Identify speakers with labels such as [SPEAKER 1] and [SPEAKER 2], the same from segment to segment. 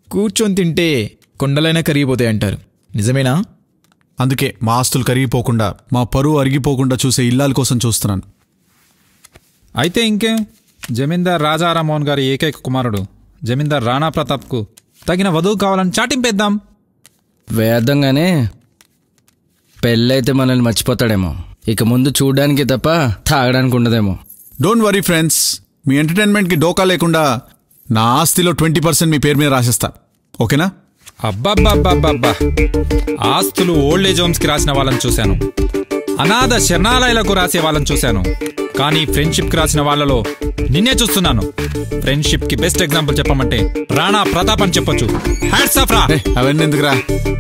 [SPEAKER 1] కూర్చొని తింటే కొండలైనా కరిగిపోతాయి అంటారు నిజమేనా
[SPEAKER 2] అందుకే మా ఆస్తులు కరిగిపోకుండా మా పరువు అరిగిపోకుండా చూసే ఇల్లాల కోసం చూస్తున్నాను
[SPEAKER 3] అయితే ఇంకేం జమీందార్ రాజా రామ్మోహన్ గారి ఏకైక కుమారుడు జమీందార్ రాణా ప్రతాప్కు తగిన వధువు కావాలని చాటింపేద్దాం
[SPEAKER 4] వేద్దంగానే పెళ్ళైతే మనల్ని మర్చిపోతాడేమో ఇక ముందు చూడడానికి తప్ప తాగడానికి ఉండదేమో
[SPEAKER 2] డోంట్ వరీ ఫ్రెండ్స్ మీ ఎంటర్టైన్మెంట్కి డోకా లేకుండా నా ఆస్తిలో ట్వంటీ పర్సెంట్ మీ పేరు మీద రాసేస్తా ఓకేనా
[SPEAKER 3] అబ్బబ్బబ్బబ్బబ్బా ఆస్తులు ఓల్డ్ ఏజ్ హోమ్స్కి రాసిన వాళ్ళని చూశాను అనాథ శరణాలయాలకు రాసే వాళ్ళని చూశాను కానీ ఫ్రెండ్షిప్కి రాసిన వాళ్ళలో నిన్నే చూస్తున్నాను ఫ్రెండ్షిప్కి బెస్ట్ ఎగ్జాంపుల్ చెప్పమంటే రాణా ప్రతాప్ అని చెప్పొచ్చు హ్యాట్స్ ఆఫ్ రా
[SPEAKER 2] రే అవన్నీ ఎందుకురా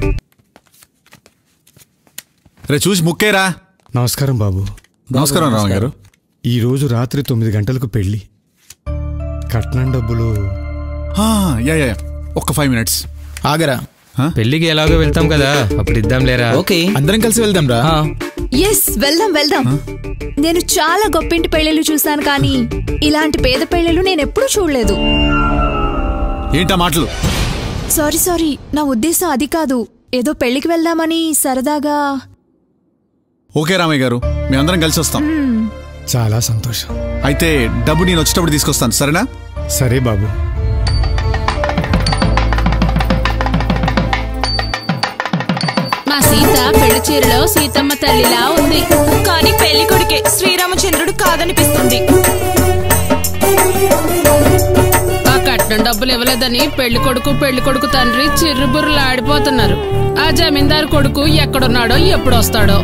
[SPEAKER 2] రే చూసి ముక్కేరా
[SPEAKER 5] నమస్కారం బాబు
[SPEAKER 2] నమస్కారం రామ గారు
[SPEAKER 5] ఈ రోజు రాత్రి తొమ్మిది గంటలకు పెళ్లి కట్నం డబ్బులు
[SPEAKER 2] ఆ, యా యా యా. ఒక్క ఫైవ్ మినిట్స్
[SPEAKER 1] ఆగరా
[SPEAKER 6] పెళ్ళికి ఎలాగో వెళ్తాం కదా అప్పుడు ఇద్దాం లేరా
[SPEAKER 4] ఓకే
[SPEAKER 1] అందరం కలిసి వెళ్దాం రా
[SPEAKER 4] ఆ,
[SPEAKER 7] ఎస్ వెళ్దాం వెళ్దాం నేను చాలా గొప్పింటి పెళ్ళిళ్ళు చూశాను కానీ ఇలాంటి పేద పెళ్ళిళ్ళు నేను ఎప్పుడూ చూడలేదు
[SPEAKER 2] ఏంటా మాటలు
[SPEAKER 7] సారీ సారీ నా ఉద్దేశం అది కాదు ఏదో పెళ్లికి వెళ్దామని సరదాగా
[SPEAKER 2] ఓకే రామయ్య గారు మేమందరం కలిసి వస్తాం
[SPEAKER 5] చాలా సంతోషం
[SPEAKER 2] అయితే డబ్బు నేను వచ్చేటప్పుడు తీసుకొస్తాను సరేనా
[SPEAKER 5] సరే బాబు
[SPEAKER 8] మా సీత పెళ్లి చీరలో సీతమ్మ తల్లిలా ఉంది కానీ పెళ్లి కొడుకే శ్రీరామచంద్రుడు కాదనిపిస్తుంది ఆ కట్నం డబ్బులు ఇవ్వలేదని పెళ్లి కొడుకు పెళ్లి కొడుకు తండ్రి చిర్రుబుర్రులు ఆడిపోతున్నారు ఆ జమీందారు కొడుకు ఎక్కడున్నాడో ఎప్పుడు వస్తాడో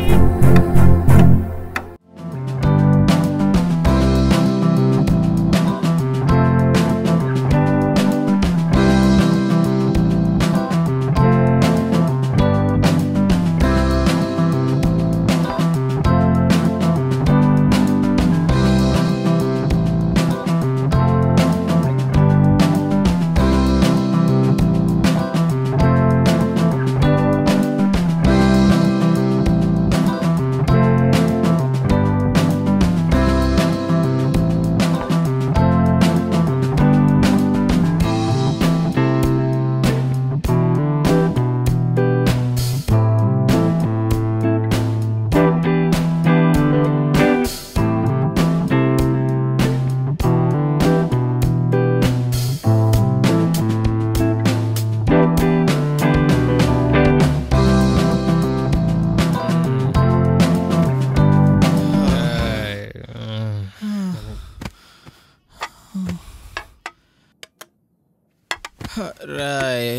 [SPEAKER 1] రాయ్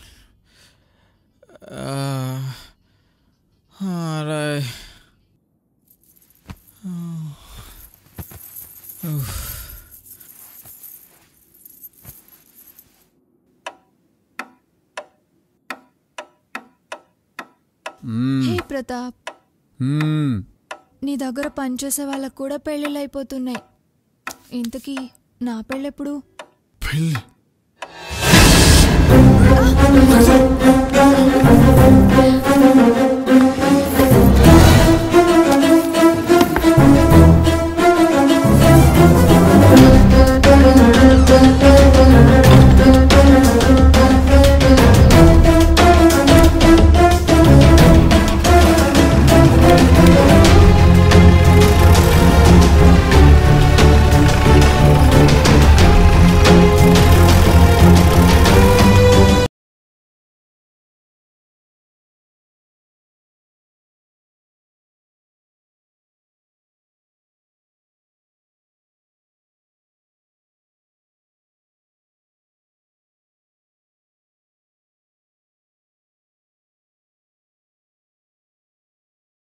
[SPEAKER 1] రాయ్
[SPEAKER 7] హే ప్రతాప్
[SPEAKER 2] మ్మ్.
[SPEAKER 7] నీ దగ్గర పనిచేసే వాళ్ళకు కూడా పెళ్ళిళ్ళు అయిపోతున్నాయి ఇంతకీ నా పెళ్ళెప్పుడు
[SPEAKER 2] పెళ్ళి